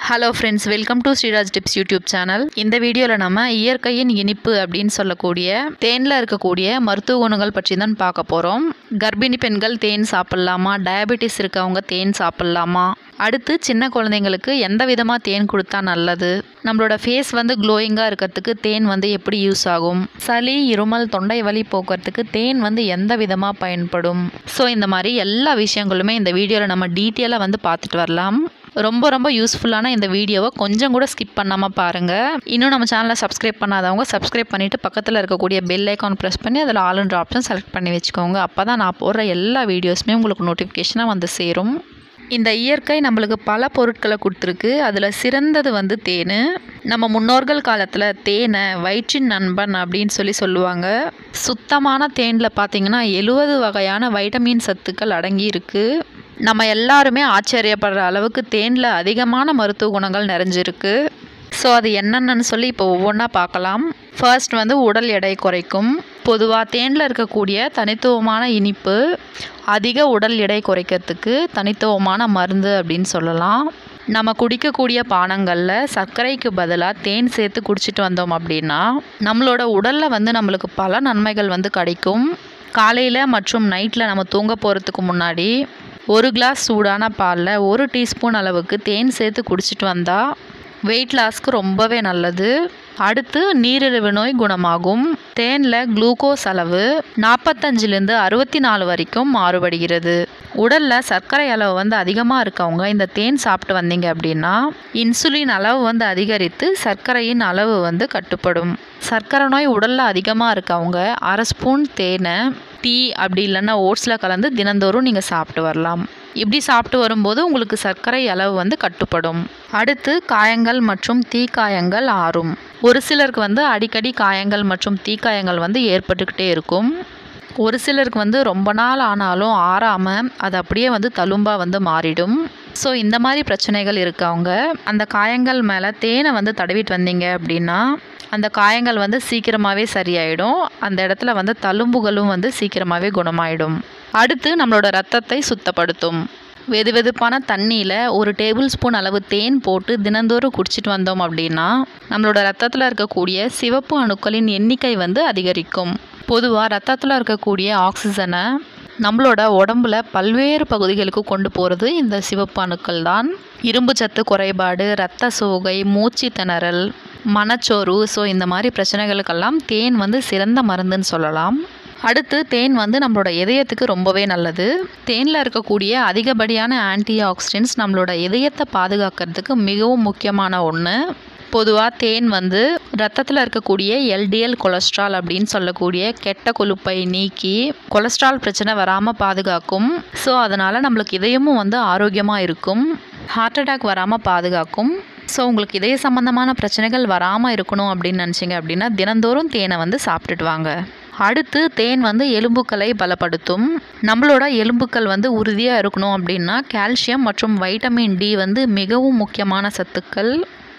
hello friends welcome to Sriraj tips YouTube channel இந்த வீடியோவில் நம்ம இயற்கையின் இனிப்பு அப்படின்னு சொல்லக்கூடிய தேனில் இருக்கக்கூடிய மருத்துவ குணங்கள் பற்றி தான் பார்க்க போகிறோம் கர்ப்பிணி பெண்கள் தேன் சாப்பிட்லாமா டயபெட்டிஸ் இருக்கவங்க தேன் சாப்பிட்லாமா அடுத்து சின்ன குழந்தைங்களுக்கு எந்த விதமாக தேன் கொடுத்தா நல்லது நம்மளோட ஃபேஸ் வந்து க்ளோயிங்காக இருக்கிறதுக்கு தேன் வந்து எப்படி யூஸ் ஆகும் சளி இருமல் தொண்டை வலி போக்குறதுக்கு தேன் வந்து எந்த விதமாக பயன்படும் ஸோ இந்த மாதிரி எல்லா விஷயங்களுமே இந்த வீடியோவில் நம்ம டீட்டெயிலாக வந்து பார்த்துட்டு வரலாம் ரொம்ப ரொம்ப யூஸ்ஃபுல்லான இந்த வீடியோவை கொஞ்சம் கூட ஸ்கிப் பண்ணாமல் பாருங்கள் இன்னும் நம்ம சேனலை சப்ஸ்கிரைப் பண்ணாதவங்க சப்ஸ்கிரைப் பண்ணிவிட்டு பக்கத்தில் இருக்கக்கூடிய பெல் ஐக்கான் ப்ரெஸ் பண்ணி அதில் ஆளுன்ற ஆப்ஷன் செலக்ட் பண்ணி வச்சுக்கோங்க அப்போ தான் நான் போடுற எல்லா வீடியோஸுமே உங்களுக்கு நோட்டிஃபிகேஷனாக வந்து சேரும் இந்த இயற்கை நம்மளுக்கு பல பொருட்களை கொடுத்துருக்கு அதில் சிறந்தது வந்து தேன் நம்ம முன்னோர்கள் காலத்தில் தேனை வயிற்றின் நண்பன் அப்படின்னு சொல்லி சொல்லுவாங்க சுத்தமான தேனில் பார்த்தீங்கன்னா எழுபது வகையான வைட்டமின் சத்துக்கள் அடங்கி இருக்குது நம்ம எல்லாருமே ஆச்சரியப்படுற அளவுக்கு தேனில் அதிகமான மருத்துவ குணங்கள் நிறைஞ்சிருக்கு ஸோ அது என்னென்னு சொல்லி இப்போ ஒவ்வொன்றா பார்க்கலாம் ஃபர்ஸ்ட் வந்து உடல் எடை குறைக்கும் பொதுவாக தேனில் இருக்கக்கூடிய தனித்துவமான இனிப்பு அதிக உடல் எடை குறைக்கிறதுக்கு தனித்துவமான மருந்து அப்படின்னு சொல்லலாம் நம்ம குடிக்கக்கூடிய பானங்களில் சர்க்கரைக்கு பதிலாக தேன் சேர்த்து குடிச்சிட்டு வந்தோம் அப்படின்னா நம்மளோட உடலில் வந்து நம்மளுக்கு பல நன்மைகள் வந்து கிடைக்கும் காலையில் மற்றும் நைட்டில் நம்ம தூங்க போகிறதுக்கு முன்னாடி ஒரு கிளாஸ் சூடான பாலில் ஒரு டீஸ்பூன் அளவுக்கு தேன் சேர்த்து குடிச்சிட்டு வந்தால் வெயிட் லாஸ்க்கு ரொம்பவே நல்லது அடுத்து நீரிழிவு நோய் குணமாகும் தேனில் குளுக்கோஸ் அளவு நாற்பத்தஞ்சிலேருந்து அறுபத்தி நாலு வரைக்கும் மாறுபடுகிறது உடலில் சர்க்கரை அளவு வந்து அதிகமாக இருக்கவங்க இந்த தேன் சாப்பிட்டு வந்தீங்க அப்படின்னா இன்சுலின் அளவு வந்து அதிகரித்து சர்க்கரையின் அளவு வந்து கட்டுப்படும் சர்க்கரை நோய் உடலில் அதிகமாக இருக்கவங்க அரை ஸ்பூன் தேனை டீ அப்படி இல்லைன்னா ஓட்ஸில் கலந்து தினந்தோறும் நீங்கள் சாப்பிட்டு வரலாம் இப்படி சாப்பிட்டு வரும்போது உங்களுக்கு சர்க்கரை அளவு வந்து கட்டுப்படும் அடுத்து காயங்கள் மற்றும் தீக்காயங்கள் ஆறும் ஒரு சிலருக்கு வந்து அடிக்கடி காயங்கள் மற்றும் தீக்காயங்கள் வந்து ஏற்பட்டுக்கிட்டே இருக்கும் ஒரு சிலருக்கு வந்து ரொம்ப நாள் ஆனாலும் ஆறாமல் அது அப்படியே வந்து தழும்பாக வந்து மாறிடும் ஸோ இந்த மாதிரி பிரச்சனைகள் இருக்கவங்க அந்த காயங்கள் மேலே தேனை வந்து தடவிட்டு வந்தீங்க அப்படின்னா அந்த காயங்கள் வந்து சீக்கிரமாகவே சரியாயிடும் அந்த இடத்துல வந்து தழும்புகளும் வந்து சீக்கிரமாகவே குணமாயிடும் அடுத்து நம்மளோட ரத்தத்தை சுத்தப்படுத்தும் வெது வெதுப்பான தண்ணியில் ஒரு டேபிள் ஸ்பூன் அளவு தேன் போட்டு தினந்தோறும் குடிச்சிட்டு வந்தோம் அப்படின்னா நம்மளோட ரத்தத்தில் இருக்கக்கூடிய சிவப்பு அணுக்களின் எண்ணிக்கை வந்து அதிகரிக்கும் பொதுவாக ரத்தத்தில் இருக்கக்கூடிய ஆக்சிஜனை நம்மளோட உடம்புல பல்வேறு பகுதிகளுக்கு கொண்டு போகிறது இந்த சிவப்பு அணுக்கள் தான் இரும்பு சத்து குறைபாடு இரத்த சோகை மூச்சு திணறல் மனச்சோர்வு ஸோ இந்த மாதிரி பிரச்சனைகளுக்கெல்லாம் தேன் வந்து சிறந்த மருந்துன்னு சொல்லலாம் அடுத்து தேன் வந்து நம்மளோட இதயத்துக்கு ரொம்பவே நல்லது தேனில் இருக்கக்கூடிய அதிகப்படியான ஆன்டி ஆக்சிடென்ட்ஸ் நம்மளோட இதயத்தை பாதுகாக்கிறதுக்கு மிகவும் முக்கியமான ஒன்று பொதுவாக தேன் வந்து ரத்தத்தில் இருக்கக்கூடிய எல்டிஎல் கொலஸ்ட்ரால் அப்படின்னு சொல்லக்கூடிய கெட்ட கொழுப்பை நீக்கி கொலஸ்ட்ரால் பிரச்சனை வராமல் பாதுகாக்கும் ஸோ அதனால் நம்மளுக்கு இதயமும் வந்து ஆரோக்கியமாக இருக்கும் ஹார்ட் அட்டாக் வராமல் பாதுகாக்கும் ஸோ உங்களுக்கு இதய சம்மந்தமான பிரச்சனைகள் வராமல் இருக்கணும் அப்படின்னு நினச்சிங்க அப்படின்னா தினந்தோறும் தேனை வந்து சாப்பிட்டுட்டு வாங்க அடுத்து தேன் வந்து எலும்புக்களை பலப்படுத்தும் நம்மளோட எலும்புக்கள் வந்து உறுதியாக இருக்கணும் அப்படின்னா கால்சியம் மற்றும் வைட்டமின் டி வந்து மிகவும் முக்கியமான சத்துக்கள்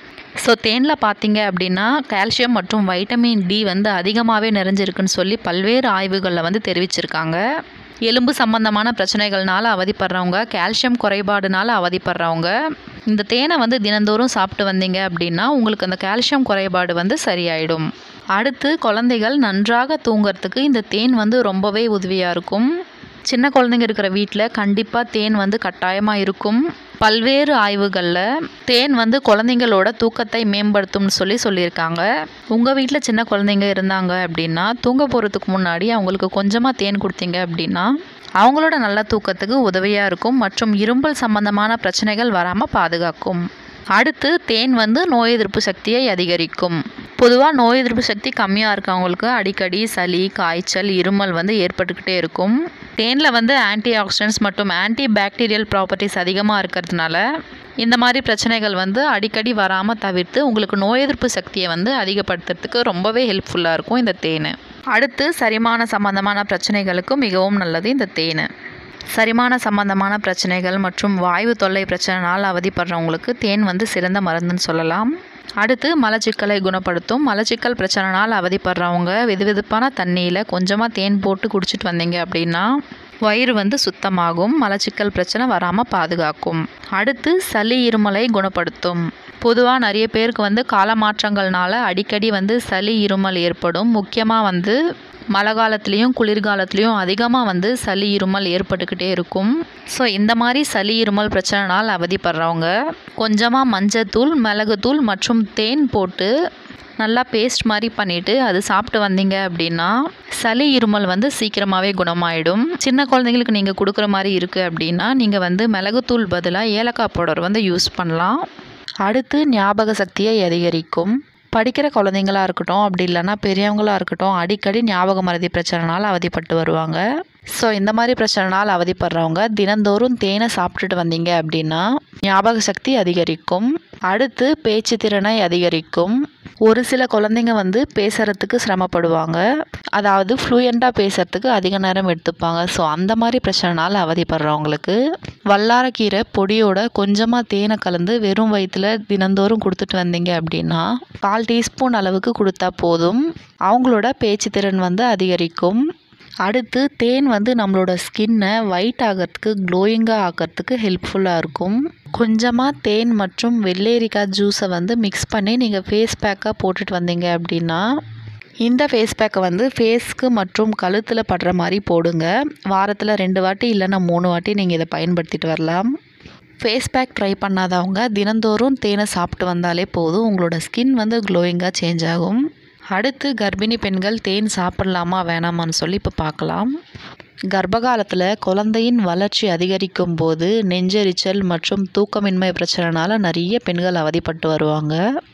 ஸோ தேனில் பார்த்தீங்க அப்படின்னா கால்சியம் மற்றும் வைட்டமின் டி வந்து அதிகமாகவே நிறைஞ்சிருக்குன்னு சொல்லி பல்வேறு ஆய்வுகளில் வந்து தெரிவிச்சிருக்காங்க எலும்பு சம்பந்தமான பிரச்சனைகள்னால அவதிப்படுறவங்க கால்சியம் குறைபாடுனால அவதிப்படுறவங்க இந்த தேனை வந்து தினந்தோறும் சாப்பிட்டு வந்தீங்க அப்படின்னா உங்களுக்கு அந்த கால்சியம் குறைபாடு வந்து சரியாயிடும் அடுத்து குழந்தைகள் நன்றாக தூங்கிறதுக்கு இந்த தேன் வந்து ரொம்பவே உதவியாக இருக்கும் சின்ன குழந்தைங்க இருக்கிற வீட்டில் கண்டிப்பாக தேன் வந்து கட்டாயமாக இருக்கும் பல்வேறு ஆய்வுகளில் தேன் வந்து குழந்தைங்களோட தூக்கத்தை மேம்படுத்தும்னு சொல்லி சொல்லியிருக்காங்க உங்கள் வீட்டில் சின்ன குழந்தைங்க இருந்தாங்க அப்படின்னா தூங்க போகிறதுக்கு முன்னாடி அவங்களுக்கு கொஞ்சமாக தேன் கொடுத்தீங்க அப்படின்னா அவங்களோட நல்ல தூக்கத்துக்கு உதவியாக இருக்கும் மற்றும் இரும்பல் சம்பந்தமான பிரச்சனைகள் வராமல் பாதுகாக்கும் அடுத்து தேன் வந்து நோய் எதிர்ப்பு சக்தியை அதிகரிக்கும் பொதுவாக நோய் எதிர்ப்பு சக்தி கம்மியாக இருக்கவங்களுக்கு அடிக்கடி சளி காய்ச்சல் இருமல் வந்து ஏற்பட்டுக்கிட்டே இருக்கும் தேனில் வந்து ஆன்டி ஆக்சிடென்ட்ஸ் மற்றும் ஆன்டி பாக்டீரியல் ப்ராப்பர்ட்டிஸ் அதிகமாக இருக்கிறதுனால இந்த மாதிரி பிரச்சனைகள் வந்து அடிக்கடி வராமல் தவிர்த்து உங்களுக்கு நோய் எதிர்ப்பு சக்தியை வந்து அதிகப்படுத்துறதுக்கு ரொம்பவே ஹெல்ப்ஃபுல்லாக இருக்கும் இந்த தேன் அடுத்து சரிமான சம்பந்தமான பிரச்சனைகளுக்கு மிகவும் நல்லது இந்த தேன் சரிமான சம்பந்தமான பிரச்சனைகள் மற்றும் வாய்வு தொல்லை பிரச்சனைனால் அவதிப்படுறவங்களுக்கு தேன் வந்து சிறந்த மருந்துன்னு சொல்லலாம் அடுத்து மலச்சிக்கலை குணப்படுத்தும் மலச்சிக்கல் பிரச்சனைனால் அவதிப்படுறவங்க வெது வெதுப்பான தண்ணியில் கொஞ்சமாக தேன் போட்டு குடிச்சிட்டு வந்தீங்க அப்படின்னா வயிறு வந்து சுத்தமாகும் மலச்சிக்கல் பிரச்சனை வராமல் பாதுகாக்கும் அடுத்து சளி இருமலை குணப்படுத்தும் பொதுவாக நிறைய பேருக்கு வந்து கால மாற்றங்கள்னால அடிக்கடி வந்து சளி இருமல் ஏற்படும் முக்கியமாக வந்து மழை காலத்துலேயும் குளிர்காலத்துலேயும் அதிகமாக வந்து சளி இருமல் ஏற்பட்டுக்கிட்டே இருக்கும் ஸோ இந்த மாதிரி சளி இருமல் பிரச்சனைனால் அவதிப்படுறவங்க கொஞ்சமாக மஞ்சத்தூள் மிளகுத்தூள் மற்றும் தேன் போட்டு நல்லா பேஸ்ட் மாதிரி பண்ணிவிட்டு அது சாப்பிட்டு வந்தீங்க அப்படின்னா சளி இருமல் வந்து சீக்கிரமாகவே குணமாயிடும் சின்ன குழந்தைங்களுக்கு நீங்கள் கொடுக்குற மாதிரி இருக்குது அப்படின்னா நீங்கள் வந்து மிளகுத்தூள் பதிலாக ஏலக்காய் பவுடர் வந்து யூஸ் பண்ணலாம் அடுத்து ஞாபக சக்தியை அதிகரிக்கும் படிக்கிற குழந்தைங்களா இருக்கட்டும் அப்படி இல்லைன்னா பெரியவங்களா இருக்கட்டும் அடிக்கடி ஞாபக மறதி பிரச்சனைனால அவதிப்பட்டு வருவாங்க ஸோ இந்த மாதிரி பிரச்சனைனால் அவதிப்படுறவங்க தினந்தோறும் தேனை சாப்பிட்டுட்டு வந்தீங்க அப்படின்னா ஞாபக சக்தி அதிகரிக்கும் அடுத்து பேச்சு திறனை அதிகரிக்கும் ஒரு சில குழந்தைங்க வந்து பேசுகிறதுக்கு சிரமப்படுவாங்க அதாவது ஃப்ளூயண்ட்டாக பேசுகிறதுக்கு அதிக நேரம் எடுத்துப்பாங்க ஸோ அந்த மாதிரி பிரச்சனைனால அவதிப்படுறவங்களுக்கு வல்லாரக்கீரை பொடியோட கொஞ்சமாக தேனை கலந்து வெறும் வயிற்றில் தினந்தோறும் கொடுத்துட்டு வந்தீங்க அப்படின்னா கால் டீஸ்பூன் அளவுக்கு கொடுத்தா போதும் அவங்களோட பேச்சு திறன் வந்து அதிகரிக்கும் அடுத்து தேன் வந்து நம்மளோட ஸ்கின்னை ஒயிட் ஆகிறதுக்கு க்ளோயிங்காக ஆக்கிறதுக்கு ஹெல்ப்ஃபுல்லாக இருக்கும் கொஞ்சமாக தேன் மற்றும் வெள்ளேரிக்காய் ஜூஸை வந்து மிக்ஸ் பண்ணி நீங்கள் ஃபேஸ் பேக்காக போட்டுட்டு வந்தீங்க அப்படின்னா இந்த ஃபேஸ் பேக்கை வந்து ஃபேஸ்க்கு மற்றும் கழுத்தில் படுற மாதிரி போடுங்க வாரத்தில் ரெண்டு வாட்டி இல்லைன்னா மூணு வாட்டி நீங்கள் இதை பயன்படுத்திட்டு வரலாம் ஃபேஸ் பேக் ட்ரை பண்ணாதவங்க தினந்தோறும் தேனை சாப்பிட்டு வந்தாலே போதும் உங்களோட ஸ்கின் வந்து க்ளோயிங்காக சேஞ்ச் ஆகும் அடுத்து கர்ப்பிணி பெண்கள் தேன் சாப்பிடலாமா வேணாமான்னு சொல்லி இப்போ பார்க்கலாம் கர்ப்பகாலத்தில் குழந்தையின் வளர்ச்சி அதிகரிக்கும் போது நெஞ்செரிச்சல் மற்றும் தூக்கமின்மை பிரச்சனைனால நிறைய பெண்கள் அவதிப்பட்டு வருவாங்க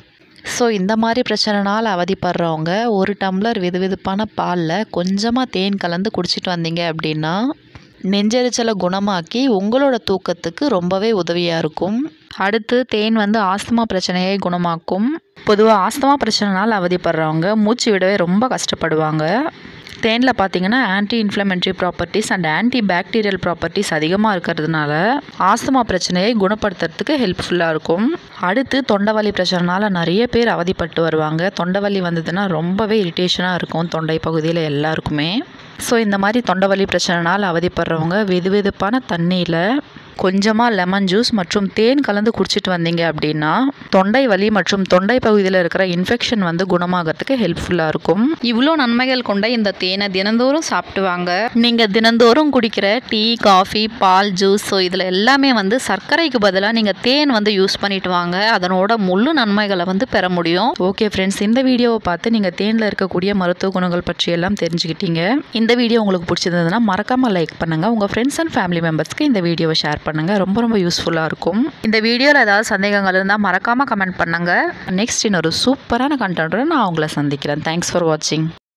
ஸோ இந்த மாதிரி பிரச்சனைனால் அவதிப்படுறவங்க ஒரு டம்ளர் வெதுவெதுப்பான பாலில் கொஞ்சமாக தேன் கலந்து குடிச்சிட்டு வந்தீங்க அப்படின்னா நெஞ்செரிச்சலை குணமாக்கி உங்களோட தூக்கத்துக்கு ரொம்பவே உதவியாக இருக்கும் அடுத்து தேன் வந்து ஆஸ்துமா பிரச்சனையை குணமாக்கும் பொதுவாக ஆஸ்துமா பிரச்சனைனால் அவதிப்படுறவங்க மூச்சு விடவே ரொம்ப கஷ்டப்படுவாங்க தேனில் பார்த்தீங்கன்னா anti inflammatory properties and anti bacterial properties அதிகமாக இருக்கிறதுனால ஆஸ்துமா பிரச்சனையை குணப்படுத்துறதுக்கு ஹெல்ப்ஃபுல்லாக இருக்கும் அடுத்து தொண்டைவலி பிரச்சனைனால நிறைய பேர் அவதிப்பட்டு வருவாங்க தொண்டைவலி வந்ததுன்னா ரொம்பவே இரிட்டேஷனாக இருக்கும் தொண்டை பகுதியில் எல்லாருக்குமே ஸோ இந்த மாதிரி தொண்டைவலி பிரச்சனைனால் அவதிப்படுறவங்க வெது வெதுப்பான தண்ணியில் கொஞ்சமாக லெமன் ஜூஸ் மற்றும் தேன் கலந்து குடிச்சிட்டு வந்தீங்க அப்படின்னா தொண்டை வலி மற்றும் தொண்டை பகுதியில் இருக்கிற இன்ஃபெக்ஷன் வந்து குணமாகறதுக்கு ஹெல்ப்ஃபுல்லாக இருக்கும் இவ்வளோ நன்மைகள் கொண்ட இந்த தேனை தினந்தோறும் சாப்பிட்டு வாங்க நீங்கள் தினந்தோறும் குடிக்கிற டீ காஃபி பால் ஜூஸ் ஸோ இதில் எல்லாமே வந்து சர்க்கரைக்கு பதிலாக நீங்கள் தேன் வந்து யூஸ் பண்ணிட்டு வாங்க அதனோட முழு நன்மைகளை வந்து பெற முடியும் ஓகே ஃப்ரெண்ட்ஸ் இந்த வீடியோவை பார்த்து நீங்கள் தேனில் இருக்கக்கூடிய மருத்துவ குணங்கள் பற்றி எல்லாம் தெரிஞ்சுக்கிட்டீங்க இந்த வீடியோ உங்களுக்கு பிடிச்சிருந்ததுன்னா மறக்காமல் லைக் பண்ணுங்கள் உங்கள் ஃப்ரெண்ட்ஸ் அண்ட் ஃபேமிலி மெம்பர்ஸ்க்கு இந்த வீடியோவை ஷேர் பண்ணுங்கள் ரொம்ப ரொம்ப யூஸ்ஃபுல்லாக இருக்கும் இந்த வீடியோவில் ஏதாவது சந்தேகங்கள் இருந்தால் மறக்காமல் கமெண்ட் பண்ணுங்கள் நெக்ஸ்ட் இன்னொரு சூப்பரான கண்டென்ட்டோட நான் உங்களை சந்திக்கிறேன் தேங்க்ஸ் ஃபார் வாட்சிங்